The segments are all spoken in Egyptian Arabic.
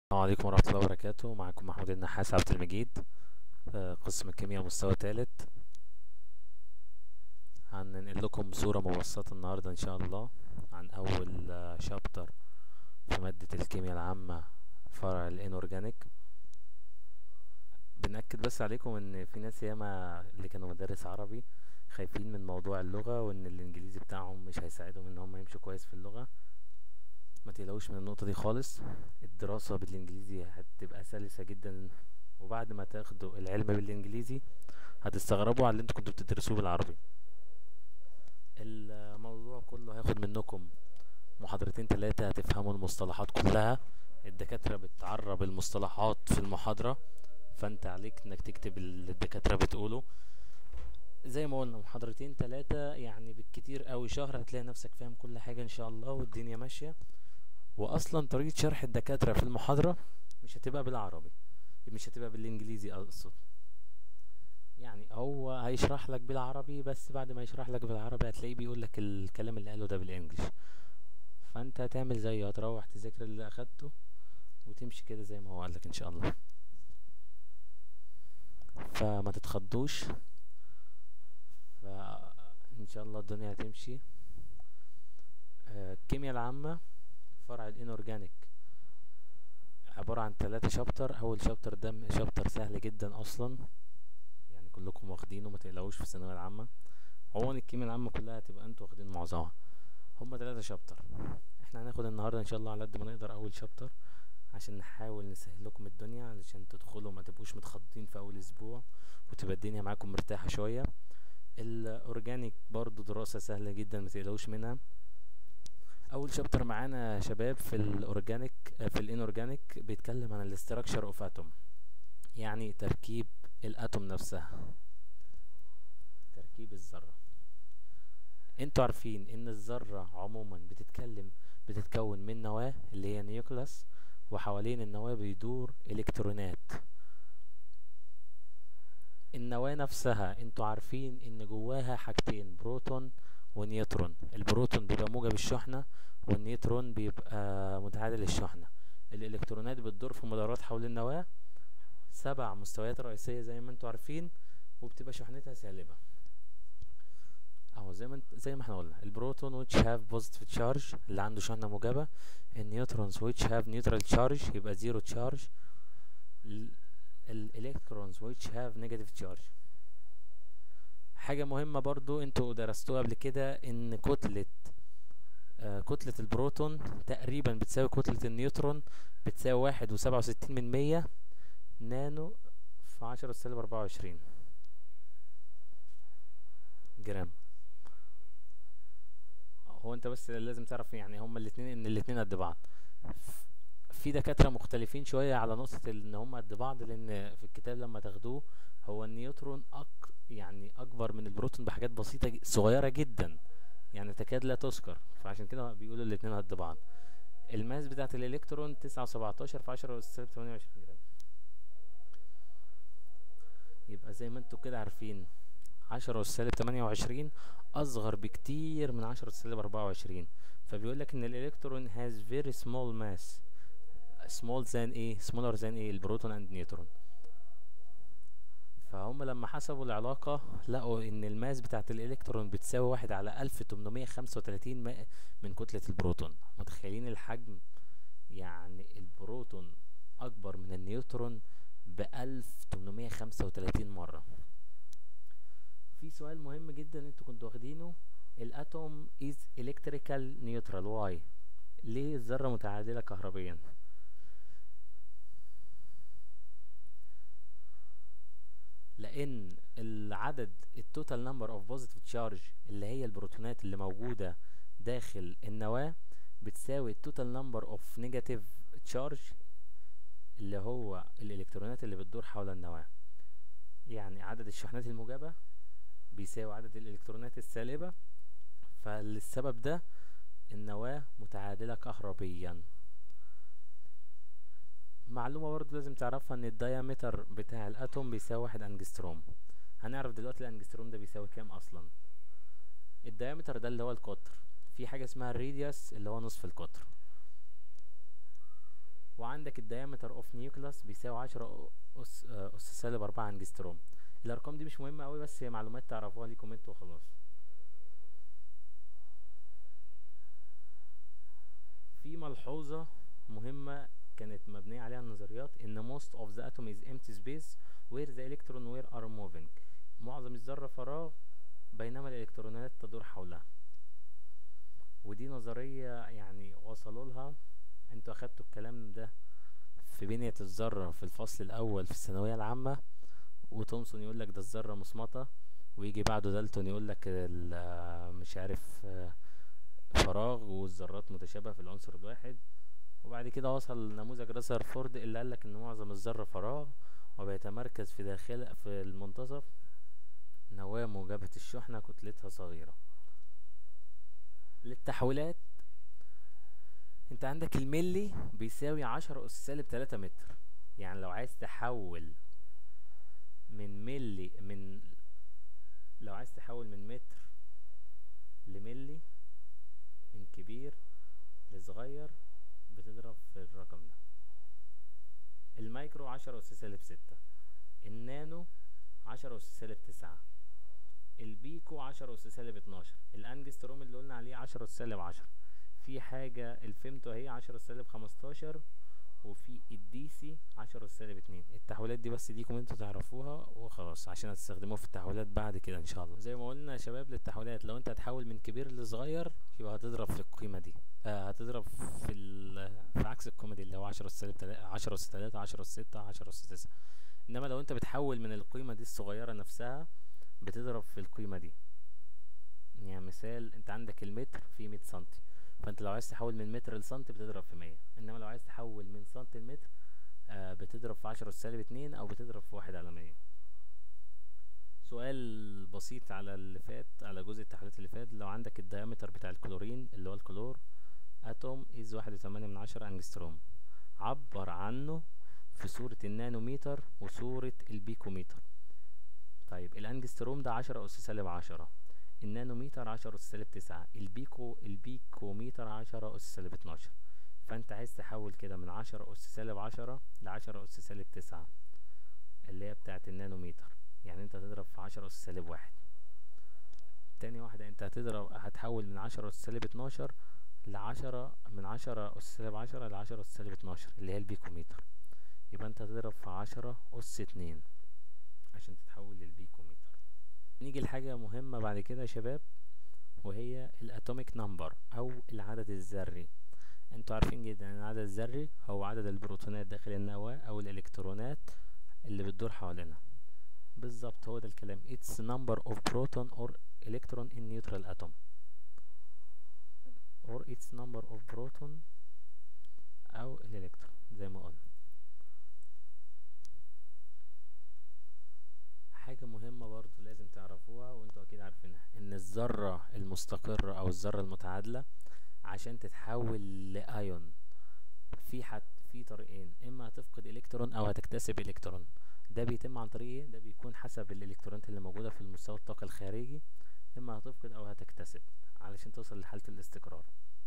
السلام عليكم ورحمة الله وبركاته معكم محمود النحاس عبد المجيد آه، قسم الكيمياء مستوى ثالث هننقل لكم صورة مبسطة النهاردة إن شاء الله عن أول شابتر في مادة الكيمياء العامة فرع الانورجانيك بنأكد بس عليكم إن في ناس ياما اللي كانوا مدارس عربي خايفين من موضوع اللغة وإن الإنجليزي بتاعهم مش هيساعدهم إن هم يمشوا كويس في اللغة ما تقلقوش من النقطة دي خالص الدراسة بالإنجليزي هتبقى سلسة جدا وبعد ما تاخدوا العلم بالإنجليزي هتستغربوا على اللي انتوا كنتوا بتدرسوه بالعربي الموضوع كله هياخد منكم محاضرتين تلاتة هتفهموا المصطلحات كلها الدكاترة بتعرب المصطلحات في المحاضرة فانت عليك انك تكتب اللي الدكاترة بتقوله زي ما قلنا محاضرتين تلاتة يعني بالكتير قوي شهر هتلاقي نفسك فاهم كل حاجة ان شاء الله والدنيا ماشية واصلا طريقة شرح الدكاترة في المحاضرة مش هتبقى بالعربي مش هتبقى بالانجليزي اقصد يعني هو هيشرح لك بالعربي بس بعد ما يشرح لك بالعربي هتلاقيه بيقول لك الكلام اللي قاله ده بالانجليش فانت هتعمل زيه هتروح تذاكر اللي اخدته وتمشي كده زي ما هو قال لك ان شاء الله فما تتخضوش فان شاء الله الدنيا هتمشي آه، الكيمياء العامة فرع الانورجانيك عبارة عن ثلاثة شابتر اول شابتر ده شابتر سهل جدا اصلا يعني كلكم واخدينه ما تقلقوش في الثانوية العامة عموما الكيمياء العامة كلها هتبقى انتوا واخدين معظمها هما ثلاثة شابتر احنا هناخد النهاردة ان شاء الله على قد ما نقدر اول شابتر عشان نحاول نسهل لكم الدنيا علشان تدخلوا ما تبقوش متخضين في اول اسبوع وتبقى الدنيا معاكم مرتاحة شوية الاورجانيك برضو دراسة سهلة جدا ما تقلقوش منها اول شابتر معانا يا شباب في الاورجانيك في الانورجانيك بيتكلم عن الاستراكشر اوف اتوم يعني تركيب الاتوم نفسها تركيب الذرة انتوا عارفين ان الذرة عموما بتتكلم بتتكون من نواة اللي هي نيوكلاس وحوالين النواة بيدور الكترونات النواة نفسها انتوا عارفين ان جواها حاجتين بروتون ونيوترون البروتون بيبقى موجب الشحنة والنيوترون بيبقى متعادل الشحنة الالكترونات بتدور في مدارات حول النواة سبع مستويات رئيسية زي ما انتوا عارفين وبتبقى شحنتها سالبة اهو زي ما انت زي ما احنا قلنا البروتون which have positive charge اللي عنده شحنة موجبة النيوترونز which have neutral charge يبقى zero charge الالكترونز which have negative charge حاجة مهمة برضو انتوا درستوها قبل كده ان كتلة آه كتلة البروتون تقريبا بتساوي كتلة النيوترون بتساوي واحد وسبعة وستين من مية نانو في عشرة سالب أربعة وعشرين جرام هو انت بس لازم تعرف يعني هما الاتنين ان الاتنين قد بعض في دكاترة مختلفين شوية على نقطة ان هما قد بعض لان في الكتاب لما تاخدوه هو النيوترون أك يعني اكبر من البروتون بحاجات بسيطة ج- صغيرة جدا يعني تكاد لا تذكر فعشان كده بيقولوا الاتنين قد بعض الماس بتاعت الالكترون تسعة وسبعتاشر في عشرة أس سالب تمانية وعشرين جرام يبقى زي ما انتوا كده عارفين عشرة أس سالب تمانية وعشرين أصغر بكتير من عشرة أس سالب أربعة وعشرين فبيقول لك إن الإلكترون has very small mass small than ايه smaller than ايه البروتون and نيوترون فهم لما حسبوا العلاقة لقوا ان الماس بتاعت الالكترون بتساوي واحد على الف تمنمية خمسة وتلاتين من كتلة البروتون متخيلين الحجم يعني البروتون اكبر من النيوترون بألف تمنمية خمسة وتلاتين مرة في سؤال مهم جدا انتوا كنتوا واخدينه الاتوم is electrical neutral why ليه الذرة متعادلة كهربيا لان العدد التوتال نمبر اوف بوزيتيف تشارج اللي هي البروتونات اللي موجوده داخل النواه بتساوي التوتال نمبر اوف نيجاتيف تشارج اللي هو الالكترونات اللي بتدور حول النواه يعني عدد الشحنات الموجبه بيساوي عدد الالكترونات السالبه فللسبب ده النواه متعادله كهربيا معلومة برضه لازم تعرفها ان الدايمتر بتاع الاتوم بيساوي واحد انجستروم هنعرف دلوقتي الانجستروم ده بيساوي كام اصلا الدايمتر ده اللي هو القطر في حاجة اسمها الراديوس اللي هو نصف القطر وعندك الديامتر اوف نيوكلاس بيساوي عشرة اس آه، اس سالب أربعة انجستروم الارقام دي مش مهمة قوي بس هي معلومات تعرفوها ليكم انتوا وخلاص في ملحوظة مهمة كانت مبنية عليها النظريات ان most of the atom is empty space where the electron where are moving معظم الذرة فراغ بينما الالكترونات تدور حولها ودي نظرية يعني وصلوا لها انتوا اخدتوا الكلام ده في بنية الذرة في الفصل الاول في الثانوية العامة وتومسون يقول لك ده الذرة مصمتة ويجي بعده دالتون يقول لك مش عارف آه، فراغ والذرات متشابهة في العنصر الواحد وبعد كده وصل نموذج رذرفورد اللي قال لك ان معظم الذرة فراغ وبيتمركز في داخل في المنتصف نواة موجبة الشحنة كتلتها صغيرة للتحويلات انت عندك الملي بيساوي عشرة اس سالب تلاتة متر يعني لو عايز تحول من ملي من لو عايز تحول من متر لملي من كبير لصغير بتضرب في الرقم ده المايكرو عشرة أس سالب ستة النانو عشرة أس سالب تسعة البيكو عشرة أس سالب اتناشر الأنجستروم اللي قلنا عليه عشرة أس سالب عشرة في حاجة الفيمتو اهي عشرة أس سالب خمستاشر وفي الديسي عشرة أس سالب اتنين التحويلات دي بس ديكم انتوا تعرفوها وخلاص عشان هتستخدموها في التحويلات بعد كده ان شاء الله زي ما قلنا يا شباب للتحويلات لو انت هتحول من كبير لصغير يبقى هتضرب في القيمة دي آه هتضرب في ال في عكس القيمة دي اللي هو عشرة أس سالب تلاتة عشرة أس تلاتة عشرة أس ستة عشرة أس تسعة انما لو انت بتحول من القيمة دي الصغيرة نفسها بتضرب في القيمة دي يعني مثال انت عندك المتر فيه مية سنتي فانت لو عايز تحول من متر لسنتي بتضرب في مية انما لو عايز تحول من سنتي لمتر آه بتضرب في عشرة سالب اتنين او بتضرب في واحد على مية سؤال بسيط على اللي فات على جزء التحويلات اللي فات لو عندك الديامتر بتاع الكلورين اللي هو الكلور اتوم از واحد وتمانية من عشرة انجستروم عبر عنه في صورة النانوميتر وصورة البيكوميتر طيب الانجستروم ده عشرة اس سالب عشرة النانوميتر عشرة اس سالب تسعة البيكو البيكوميتر عشرة اس سالب اتناشر فانت عايز تحول كده من عشرة اس سالب عشرة لعشرة اس سالب تسعة اللي هي بتاعت النانوميتر يعني انت هتضرب في عشرة اس سالب واحد تاني واحدة انت هتضرب هتحول من عشرة اس سالب اتناشر لعشرة من عشرة اس سالب عشرة لعشرة اس سالب اتناشر اللي هي البيكوميتر يبقى انت هتضرب في عشرة اس اتنين عشان تتحول للبيكوميتر نيجي لحاجة مهمة بعد كده يا شباب وهي الاتوميك نمبر او العدد الذري انتوا عارفين جدا ان العدد الذري هو عدد البروتونات داخل النواة او الالكترونات اللي بتدور حوالينها بالظبط هو ده الكلام it's number of proton or electron in neutral atom or its number of proton او الالكترون زي ما قلنا حاجة مهمة برضو لازم تعرفوها وانتوا اكيد عارفينها ان الذرة المستقرة او الذرة المتعادلة عشان تتحول لايون في حد في طريقين اما هتفقد الكترون او هتكتسب الكترون ده بيتم عن طريق ايه ده بيكون حسب الالكترونات اللي موجودة في المستوى الطاقة الخارجي اما هتفقد او هتكتسب علشان توصل لحالة الاستقرار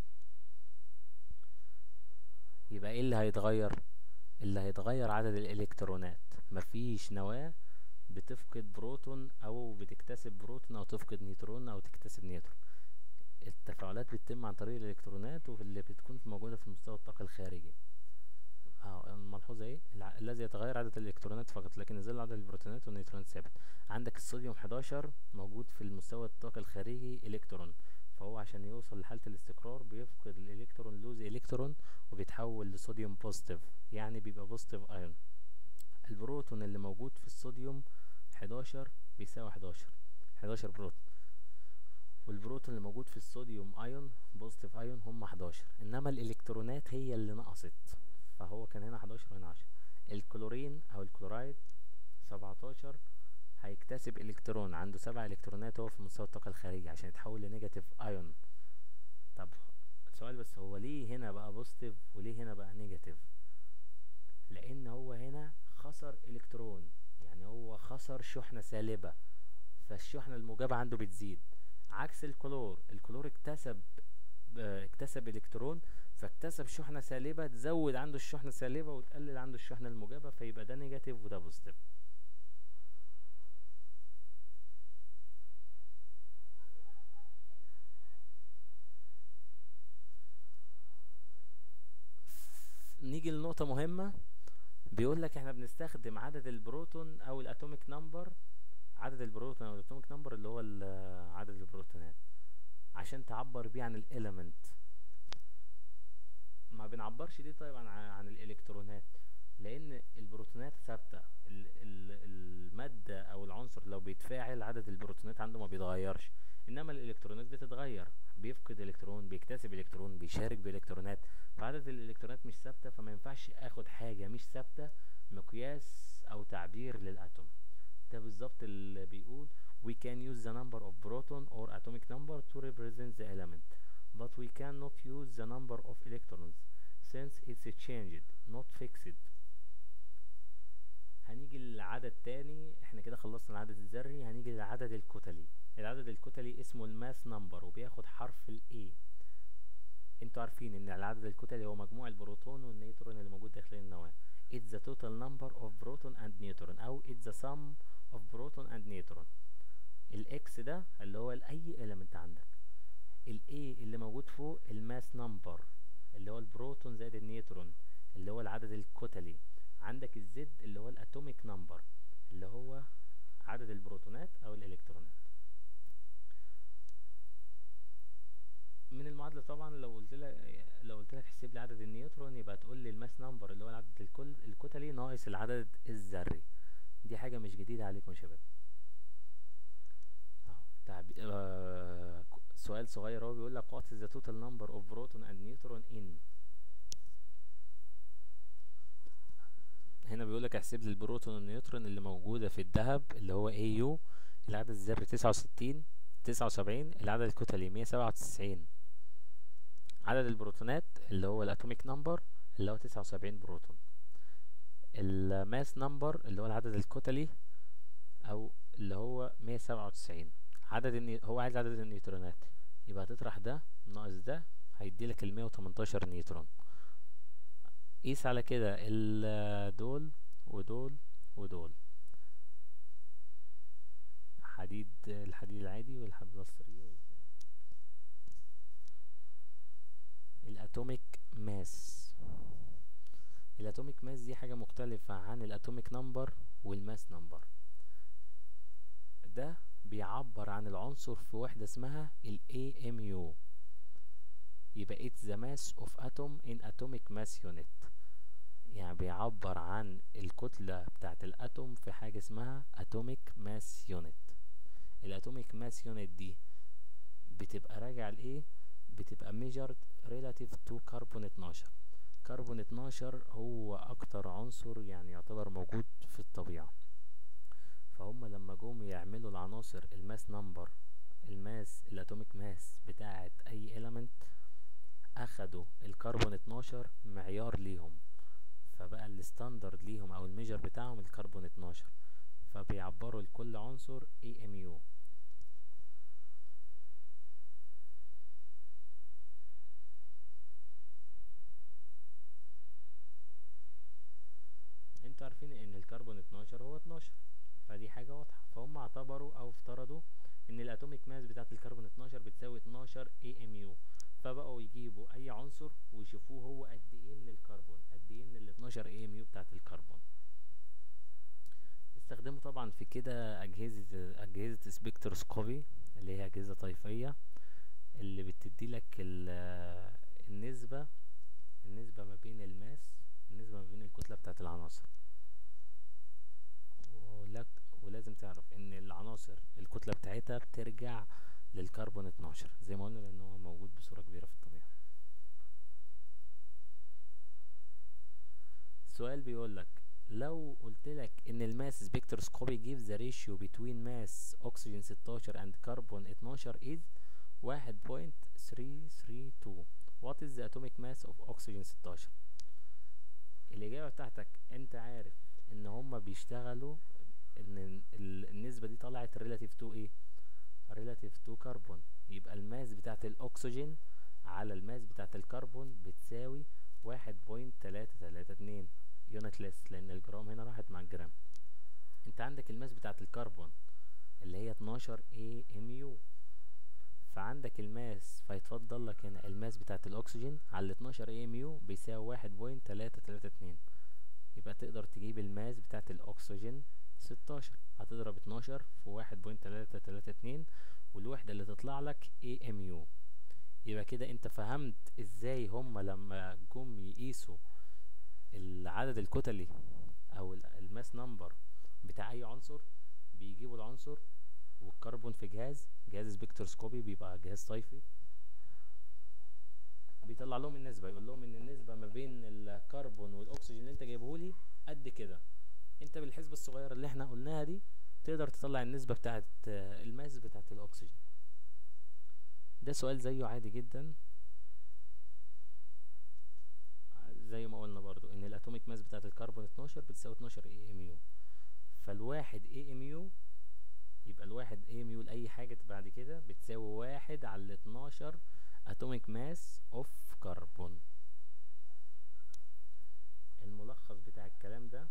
يبقى ايه اللي هيتغير اللي هيتغير عدد الالكترونات مفيش نواة بتفقد بروتون او بتكتسب بروتون او تفقد نيوترون او تكتسب نيوترون التفاعلات بتتم عن طريق الالكترونات واللي بتكون موجودة في مستوى الطاقة الخارجي اه الملحوظة ايه الع- الذي يتغير عدد الالكترونات فقط لكن يظل عدد البروتونات والنيوترونات ثابت عندك الصوديوم 11 موجود في المستوى الطاقة الخارجي الكترون فهو عشان يوصل لحالة الاستقرار بيفقد الالكترون لوز الكترون وبيتحول لصوديوم بوزيتيف يعني بيبقى بوزيتيف ايون البروتون اللي موجود في الصوديوم 11 بيساوي 11 11 بروتون والبروتون اللي موجود في الصوديوم ايون بوزيتيف ايون هم 11 انما الالكترونات هي اللي نقصت فهو كان هنا 11 وهنا 10 الكلورين او الكلورايد 17 هيكتسب الكترون عنده سبع الكترونات هو في مستوى الطاقة الخارجي عشان يتحول لنيجاتيف ايون طب سؤال بس هو ليه هنا بقى بوزيتيف وليه هنا بقى نيجاتيف لان هو هنا خسر الكترون يعني هو خسر شحنة سالبة فالشحنة الموجبة عنده بتزيد عكس الكلور الكلور اكتسب آه، اكتسب الكترون فاكتسب شحنة سالبة تزود عنده الشحنة السالبة وتقلل عنده الشحنة الموجبة فيبقى ده نيجاتيف وده بوزيتيف نيجي لنقطة مهمة بيقول لك احنا بنستخدم عدد البروتون او الاتوميك نمبر عدد البروتون او الاتوميك نمبر اللي هو ال- عدد البروتونات عشان تعبر بيه عن الاليمنت ما بنعبرش دي طيب عن عن الالكترونات لان البروتونات ثابته ال- ال- الماده او العنصر لو بيتفاعل عدد البروتونات عنده ما بيتغيرش انما الالكترونات بتتغير بيفقد الكترون بيكتسب الكترون بيشارك بالكترونات فعدد الالكترونات مش ثابته فما ينفعش اخد حاجه مش ثابته مقياس او تعبير للاتوم ده بالظبط اللي بيقول we can use the number of proton or atomic number to represent the element but we cannot use the number of electrons since it's changed not fixed هنيجي للعدد تاني احنا كده خلصنا العدد الذري هنيجي للعدد الكتلي العدد الكتلي اسمه الماس نمبر وبياخد حرف ال A انتوا عارفين ان العدد الكتلي هو مجموع البروتون والنيوترون اللي موجود داخل النواة it's the total number of proton and neutron او it's the sum of proton and neutron الاكس ده اللي هو اي element عندك الاي اللي موجود فوق الماس نمبر اللي هو البروتون زائد النيوترون اللي هو العدد الكتلي عندك الزد اللي هو الاتوميك نمبر اللي هو عدد البروتونات او الالكترونات من المعادله طبعا لو قلت لك لو قلت لك احسب لي عدد النيوترون يبقى تقول لي الماس نمبر اللي هو العدد الكل الكتلي ناقص العدد الذري دي حاجه مش جديده عليكم يا شباب اهو تعبي... آه... ك- سؤال صغير اهو بيقول لك what is the total number of proton and neutron in هنا بيقول لك احسب لي البروتون والنيوترون اللي موجوده في الذهب اللي هو AU العدد الذري 69 79 العدد الكتلي 197 عدد البروتونات اللي هو الاتوميك نمبر اللي هو 79 بروتون الماس نمبر اللي هو العدد الكتلي او اللي هو 197 عدد الني... هو عايز عدد النيوترونات يبقى هتطرح ده ناقص ده هيديلك ال 118 نيوترون قيس على كده ال- دول ودول ودول حديد الحديد العادي والبلاستري الاتوميك ماس الاتوميك ماس دي حاجة مختلفة عن الاتوميك نمبر والماس نمبر ده بيعبر عن العنصر في وحدة اسمها ال AMU يبقى it's the mass of atom in atomic mass unit يعني بيعبر عن الكتلة بتاعت الاتوم في حاجة اسمها atomic mass unit الاتوميك ماس يونت دي بتبقى راجعة لايه بتبقى measured relative to كربون 12 كربون 12 هو اكتر عنصر يعني يعتبر موجود في الطبيعة فهم لما جم يعملوا العناصر الماس نمبر الماس الاتوميك ماس بتاعت اي element اخدوا الكربون 12 معيار ليهم فبقى الستاندرد ليهم او الميجر بتاعهم الكربون 12 فبيعبروا لكل عنصر AMU انتوا عارفين ان الكربون 12 هو 12 فدي حاجة واضحة فهم اعتبروا او افترضوا ان الاتوميك ماس بتاعت الكربون 12 بتساوي 12 AMU فبقوا يجيبوا اي عنصر ويشوفوه هو قد ايه من الكربون قد ايه من ال 12 AMU بتاعت الكربون استخدموا طبعا في كده اجهزة اجهزة سبكتروسكوبي اللي هي اجهزة طيفية اللي بتدي لك النسبة النسبة ما بين الماس النسبة ما بين الكتلة بتاعت العناصر ولك ولازم تعرف ان العناصر الكتلة بتاعتها بترجع للكربون 12 زي ما قلنا لان هو موجود بصورة كبيرة في الطبيعة السؤال بيقول لك لو قلت لك ان الماس سبكتروسكوبي gives the ratio between mass oxygen 16 and carbon 12 is 1.332 what is the atomic mass of oxygen 16 الإجابة بتاعتك أنت عارف إن هما بيشتغلوا إن ال- النسبة دي طلعت relative to إيه؟ relative to carbon يبقى الماس بتاعت الأكسجين على الماس بتاعت الكربون بتساوي واحد بوينت تلاتة تلاتة اتنين يونت ليس لان الجرام هنا راحت مع الجرام انت عندك الماس بتاعت الكربون اللي هي 12 اي ام يو فعندك الماس فيتفضل لك هنا الماس بتاعت الاكسجين على 12 اي ام يو بيساوي واحد بوينت تلاتة تلاتة اتنين يبقى تقدر تجيب الماس بتاعت الاكسجين ستاشر هتضرب اتناشر في واحد بوينت تلاتة تلاتة اتنين والوحدة اللي تطلع لك اي ام يو يبقى كده انت فهمت ازاي هما لما جم يقيسوا العدد الكتلي او الماس نمبر بتاع اي عنصر بيجيبوا العنصر والكربون في جهاز جهاز سبكتروسكوبي بيبقى جهاز صيفي بيطلع لهم النسبه يقول لهم ان النسبه ما بين الكربون والاكسجين اللي انت جايبه لي قد كده انت بالحسبه الصغيره اللي احنا قلناها دي تقدر تطلع النسبه بتاعه الماس بتاعه الاكسجين ده سؤال زيه عادي جدا زي ما قلنا برضو ان الاتوميك ماس بتاعه الكربون 12 بتساوي 12 اي ام يو فالواحد اي ام يو يبقى الواحد اي ام يو لاي حاجه بعد كده بتساوي واحد على 12 اتوميك ماس اوف كربون الملخص بتاع الكلام ده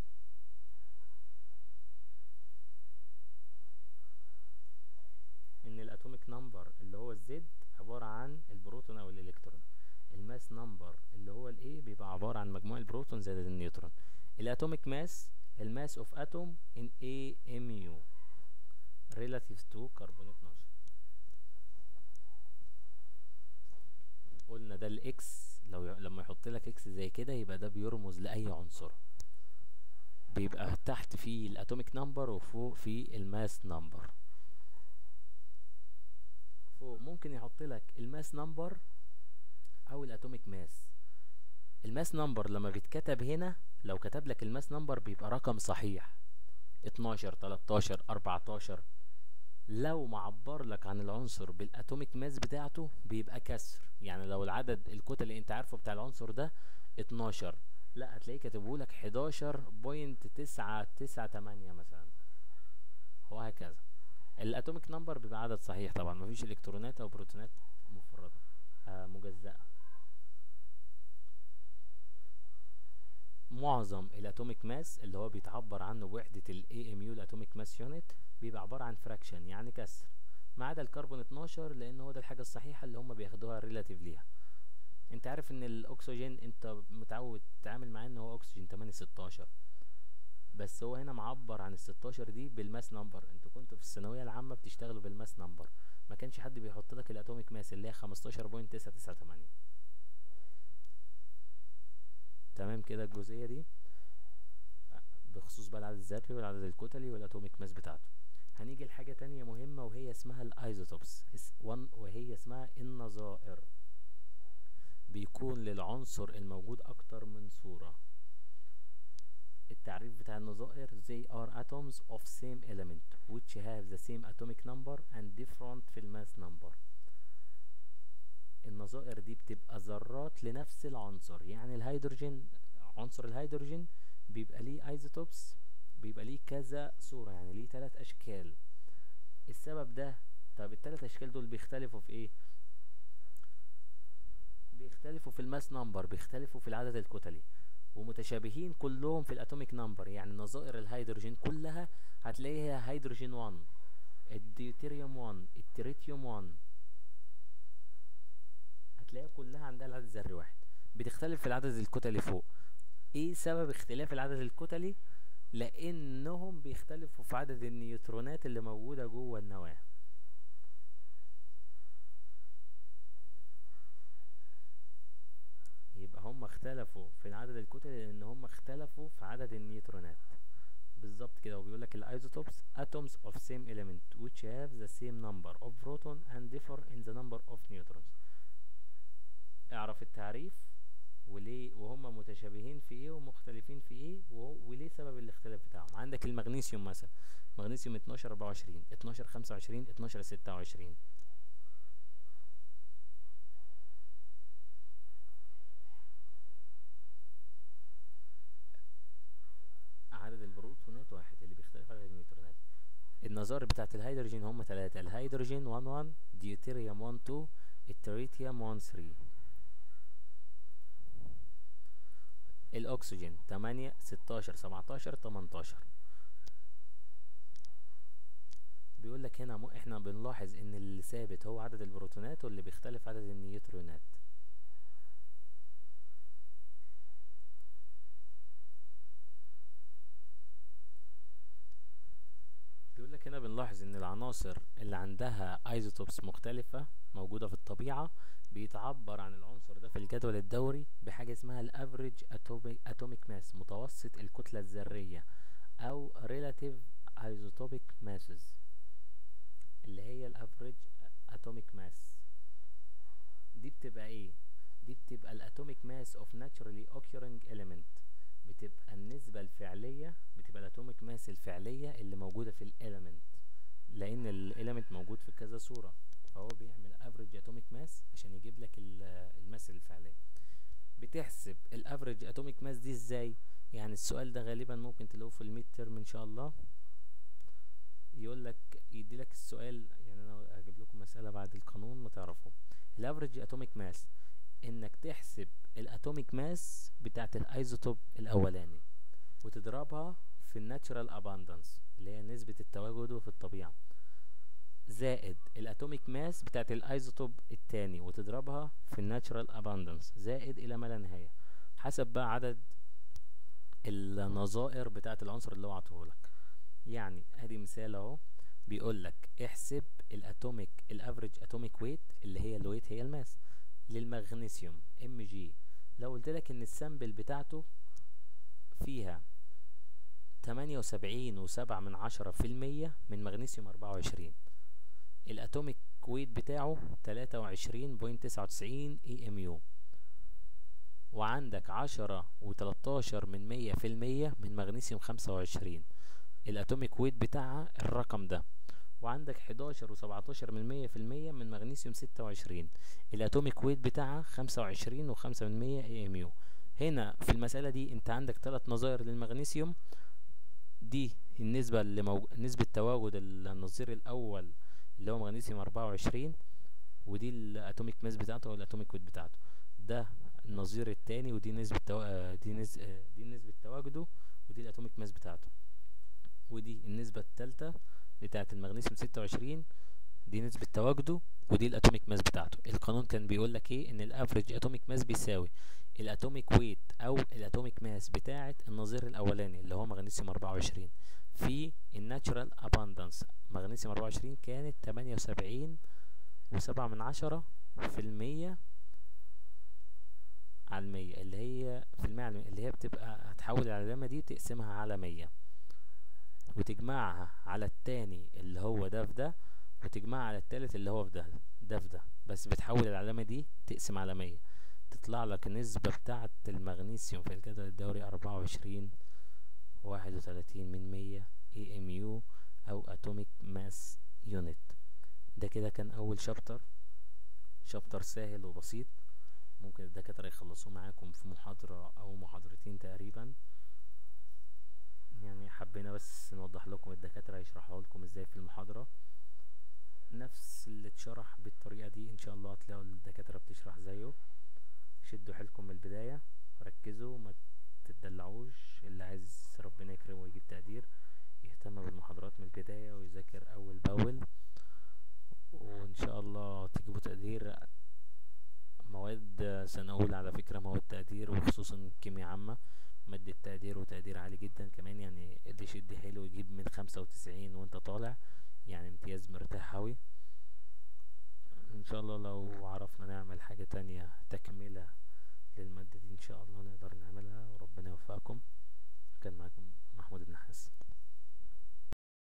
ان الاتوميك نمبر اللي هو الزد عبارة عن البروتون او الالكترون الماس نمبر اللي هو الايه بيبقى عبارة عن مجموع البروتون زائد النيوترون الاتوميك ماس الماس اوف اتوم ان اي ام يو relative to كربون 12 قلنا ده الاكس لو ي... لما يحط لك اكس زي كده يبقى ده بيرمز لاي عنصر بيبقى تحت فيه الاتوميك نمبر وفوق فيه الماس نمبر فوق ممكن يحط لك الماس نمبر او الاتوميك ماس الماس نمبر لما بيتكتب هنا لو كتب لك الماس نمبر بيبقى رقم صحيح 12 13 14 لو معبر لك عن العنصر بالاتوميك ماس بتاعته بيبقى كسر يعني لو العدد الكتل اللي انت عارفه بتاع العنصر ده 12 لا هتلاقيه كاتبه لك 11.998 مثلا وهكذا الاتوميك نمبر بيبقى عدد صحيح طبعا مفيش الكترونات او بروتونات مفرده آه مجزأه معظم الاتوميك ماس اللي هو بيتعبر عنه بوحدة ال AMU الاتوميك ماس يونت بيبقى عبارة عن فراكشن يعني كسر ما عدا الكربون 12 لان هو ده الحاجة الصحيحة اللي هم بياخدوها ريلاتيف ليها انت عارف ان الاكسجين انت متعود تتعامل معاه ان هو اكسجين 8 16 بس هو هنا معبر عن ال 16 دي بالماس نمبر انتوا كنتوا في الثانويه العامه بتشتغلوا بالماس نمبر ما كانش حد بيحط لك الاتوميك ماس اللي هي 15.998 تمام كده الجزئيه دي بخصوص بقى العدد الذري والعدد الكتلي والاتوميك ماس بتاعته هنيجي لحاجه تانية مهمه وهي اسمها الايزوتوبس وهي اسمها النظائر بيكون للعنصر الموجود اكتر من صوره التعريف بتاع النظائر they are atoms of same element which have the same atomic number and different في الماس number النظائر دي بتبقى ذرات لنفس العنصر يعني الهيدروجين عنصر الهيدروجين بيبقى ليه ايزوتوبس بيبقى ليه كذا صورة يعني ليه تلات اشكال السبب ده طب التلات اشكال دول بيختلفوا في ايه بيختلفوا في الماس نمبر بيختلفوا في العدد الكتلي ومتشابهين كلهم في الاتوميك نمبر يعني نظائر الهيدروجين كلها هتلاقيها هيدروجين 1 الديوتيريوم 1 التريتيوم 1 هتلاقيها كلها عندها العدد الذري واحد بتختلف في العدد الكتلي فوق ايه سبب اختلاف العدد الكتلي لانهم بيختلفوا في عدد النيوترونات اللي موجودة جوه النواة يبقى هم اختلفوا في العدد الكتلي لان هم اختلفوا في عدد النيوترونات بالظبط كده وبيقول لك الايزوتوبس atoms of same element which have the same number of proton and differ in the number of neutrons اعرف التعريف وليه وهم متشابهين في ايه ومختلفين في ايه وليه سبب الاختلاف بتاعهم عندك المغنيسيوم مثلا مغنيسيوم 12 24 12 25 12 26 عدد البروتونات واحد اللي بيختلف عدد النيوترونات النظائر بتاعت الهيدروجين هم ثلاثة الهيدروجين 1 1 ديوتيريوم 1 2 التريتيوم 1 3 الاكسجين 8 16 17 18 بيقول لك هنا م... احنا بنلاحظ ان اللي ثابت هو عدد البروتونات واللي بيختلف عدد النيوترونات بيقول لك هنا بنلاحظ ان العناصر اللي عندها ايزوتوبس مختلفة موجودة في الطبيعة بيتعبر عن العنصر ده في الجدول الدوري بحاجة اسمها الافريج اتوميك ماس متوسط الكتلة الذرية او relative isotopic masses اللي هي الافريج اتوميك ماس دي بتبقى ايه دي بتبقى الاتوميك ماس اوف naturally occurring element بتبقى النسبة الفعلية بتبقى الاتوميك ماس الفعلية اللي موجودة في الاليمنت لان الاليمنت موجود في كذا صورة فهو بيعمل افريج اتوميك ماس عشان يجيب لك الماس الفعلية بتحسب الافريج اتوميك ماس دي ازاي يعني السؤال ده غالبا ممكن تلاقوه في الميد ترم ان شاء الله يقول لك يدي لك السؤال يعني انا هجيب لكم مسألة بعد القانون ما تعرفوه الافريج اتوميك ماس انك تحسب الاتوميك ماس بتاعت الايزوتوب الاولاني وتضربها في الناتشرال اباندنس اللي هي نسبة التواجد في الطبيعة زائد الاتوميك ماس بتاعت الايزوتوب التاني وتضربها في الناتشرال اباندنس زائد الى ما لا نهاية حسب بقى عدد النظائر بتاعت العنصر اللي هو عطوهولك يعني ادي مثال اهو بيقول لك احسب الاتوميك الافريج اتوميك ويت اللي هي الويت هي الماس للمغنيسيوم ام جي لو قلت لك ان السامبل بتاعته فيها تمانية وسبعين وسبعة من عشرة في المية من مغنيسيوم أربعة وعشرين الأتوميك ويت بتاعه تلاتة وعشرين بوينت تسعة وتسعين اي ام يو وعندك عشرة وتلاتاشر من مية في المية من مغنيسيوم خمسة وعشرين الأتوميك ويت بتاعها الرقم ده وعندك حداشر وسبعتاشر من مية في المية من مغنيسيوم ستة وعشرين الأتوميك ويت بتاعها خمسة وعشرين وخمسة من مية اي ام يو هنا في المسألة دي انت عندك ثلاث نظائر للمغنيسيوم دي النسبة اللي موج... نسبة تواجد النظير الأول اللي هو مغنيسيوم أربعة وعشرين ودي الأتوميك ماس بتاعته أو الأتوميك ويت بتاعته ده النظير التاني ودي نسبة تو... دي نس... دي نسبة تواجده ودي الأتوميك ماس بتاعته ودي النسبة التالتة بتاعة المغنيسيوم ستة وعشرين دي نسبة تواجده ودي الأتوميك ماس بتاعته القانون كان بيقول لك ايه ان الافريج اتوميك ماس بيساوي الاتوميك ويت او الاتوميك ماس بتاعه النظير الاولاني اللي هو مغنيسيوم 24 في الناتشرال اباندنس مغنيسيوم 24 كانت 78 وسبعة من عشرة في المية على المية اللي هي في المية على المية اللي هي بتبقى هتحول العلامة دي تقسمها على مية وتجمعها على التاني اللي هو ده في ده وتجمعها على التالت اللي هو في ده ده في ده بس بتحول العلامة دي تقسم على مية تطلع لك النسبة بتاعة المغنيسيوم في الجدول الدوري أربعة وعشرين واحد وتلاتين من مية اي ام يو أو اتوميك ماس يونت ده كده كان أول شابتر شابتر سهل وبسيط ممكن الدكاترة يخلصوه معاكم في محاضرة أو محاضرتين تقريبا يعني حبينا بس نوضح لكم الدكاترة يشرحوا لكم ازاي في المحاضرة نفس اللي اتشرح بالطريقة دي ان شاء الله هتلاقوا الدكاترة بتشرح زيه شدوا حيلكم من البداية ركزوا ما تتدلعوش اللي عايز ربنا يكرمه ويجيب تقدير يهتم بالمحاضرات من البداية ويذاكر أول بأول وإن شاء الله تجيبوا تقدير مواد سنة أولى على فكرة مواد تقدير وخصوصا كيمياء عامة مادة تقدير وتقدير عالي جدا كمان يعني اللي يشد حلو يجيب من خمسة وتسعين وانت طالع يعني امتياز مرتاح أوي ان شاء الله لو عرفنا